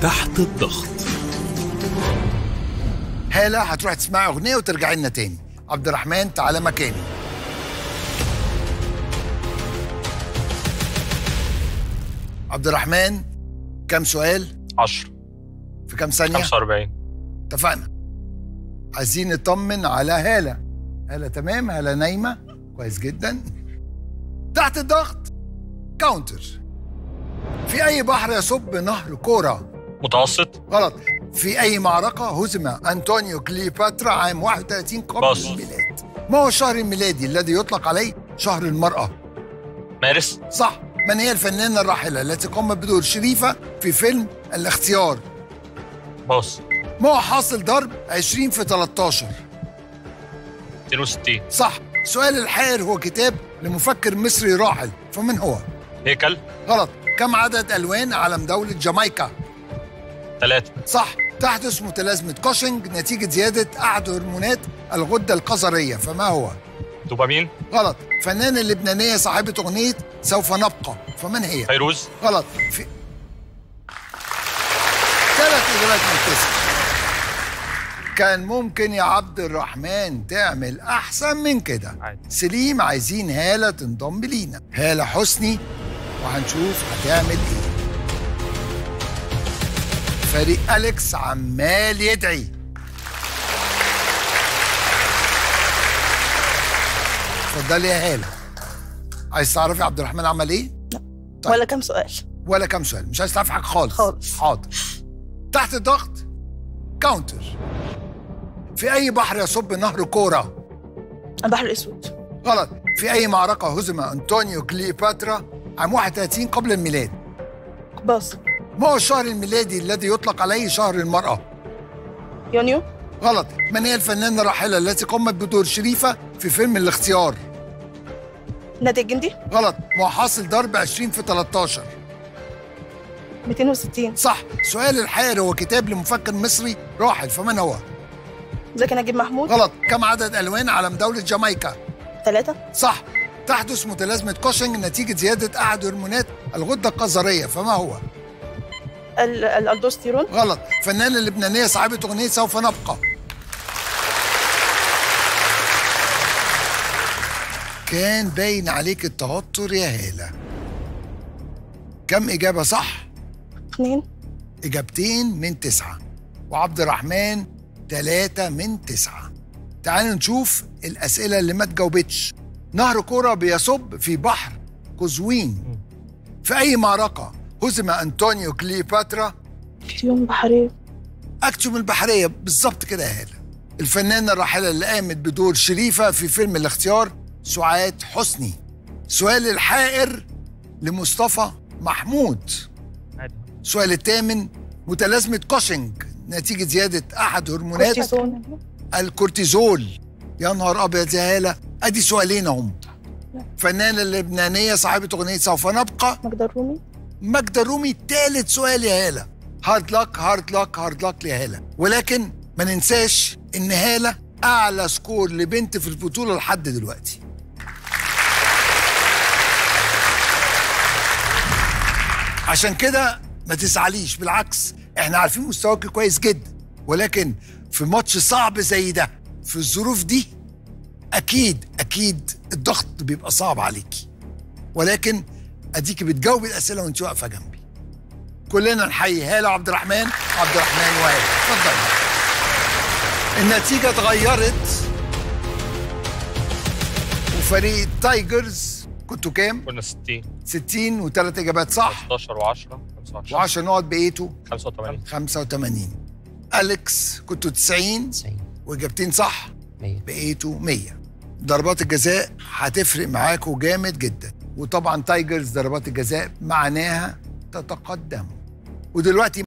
تحت الضغط هالة هتروح تسمعي أغنية وترجعي لنا تاني عبد الرحمن تعالى مكاني عبد الرحمن كم سؤال 10 في كم ثانية 45 اتفقنا عايزين نطمن على هالة هالة تمام هالة نايمة كويس جدا تحت الضغط كاونتر في أي بحر يصب نهر كورة متوسط غلط في أي معركة هزم أنطونيو كليوباترا عام 31 قبل باص. الميلاد ما هو الشهر الميلادي الذي يطلق عليه شهر المرأة مارس صح من هي الفنانة الراحلة التي قامت بدور شريفة في فيلم الاختيار باص ما هو حاصل ضرب 20 في 13 62 صح سؤال الحائر هو كتاب لمفكر مصري راحل فمن هو هيكل غلط كم عدد ألوان علم دولة جامايكا 3 صح تحدث متلازمة كوشنج نتيجة زيادة أحد هرمونات الغدة القذرية فما هو؟ دوبامين غلط فنانة لبنانية صاحبة أغنية سوف نبقى فمن هي؟ فيروز غلط في ثلاث إجابات من تسعة كان ممكن يا عبد الرحمن تعمل أحسن من كده عادي. سليم عايزين هالة تنضم لينا هالة حسني وهنشوف هتعمل إيه فريق أليكس عمال يدعي اتفضلي يا هالة عايز تعرفي عبد الرحمن عمل ايه؟ طيب. ولا كم سؤال ولا كام سؤال مش عايز تعرف حاجه خالص خالص. حاضر تحت الضغط كاونتر في اي بحر يصب نهر كوره البحر الاسود غلط في اي معركه هزم انطونيو كليوباترا عام 31 قبل الميلاد باص ما هو الشهر الميلادي الذي يطلق عليه شهر المراه يونيو غلط من هي الفنانه الراحله التي قامت بدور شريفه في فيلم الاختيار نادي الجندي غلط ما هو حاصل ضرب 20 في 13 260 صح سؤال الحائر هو كتاب لمفكر مصري راحل فمن هو زكي نجيب محمود غلط كم عدد الوان علم دوله جامايكا ثلاثة صح تحدث متلازمة كوشنج نتيجة زيادة أحد هرمونات الغدة القذرية فما هو؟ ال- الالدوستيرون غلط فنانة لبنانية صاحبة أغنية سوف نبقى كان باين عليك التوتر يا هالة كم إجابة صح؟ اثنين إجابتين من تسعة وعبد الرحمن ثلاثة من تسعة تعالوا نشوف الأسئلة اللي ما تجاوبتش نهر كورة بيصب في بحر قزوين في أي معركة هزم أنطونيو كليوباترا يوم بحرية أكتم البحرية بالظبط كده يا هالة الفنانة الراحلة اللي قامت بدور شريفة في فيلم الاختيار سعاد حسني سؤال الحائر لمصطفى محمود عادي السؤال الثامن متلازمة كوشنج نتيجة زيادة أحد هرمونات كورتيزون الكورتيزول يا نهار أبيض يا هالة أدي سؤالين أهم فنانة لبنانية صاحبة أغنية سوف نبقى مجدة الرومي ماجدة الرومي تالت سؤال يا هالة هارد لك هارد لك هارد لك يا هالة ولكن ما ننساش إن هالة أعلى سكور لبنت في البطولة لحد دلوقتي عشان كده ما تزعليش بالعكس احنا عارفين مستواك كويس جدا ولكن في ماتش صعب زي ده في الظروف دي اكيد اكيد الضغط بيبقى صعب عليكي ولكن اديكي بتجاوبي الاسئله وانت واقفه جنبي كلنا نحيي هاله عبد الرحمن عبد الرحمن وهاله اتفضلي النتيجه اتغيرت وفريق تايجرز كنتوا كام؟ قلنا 60 60 وثلاث اجابات صح 16 و10 25 و10 نقط بقيتوا 85 85 اليكس كنتوا 90 90 واجابتين صح 100 بقيتوا 100 ضربات الجزاء هتفرق معاكوا جامد جدا وطبعا تايجرز ضربات الجزاء معناها تتقدموا ودلوقتي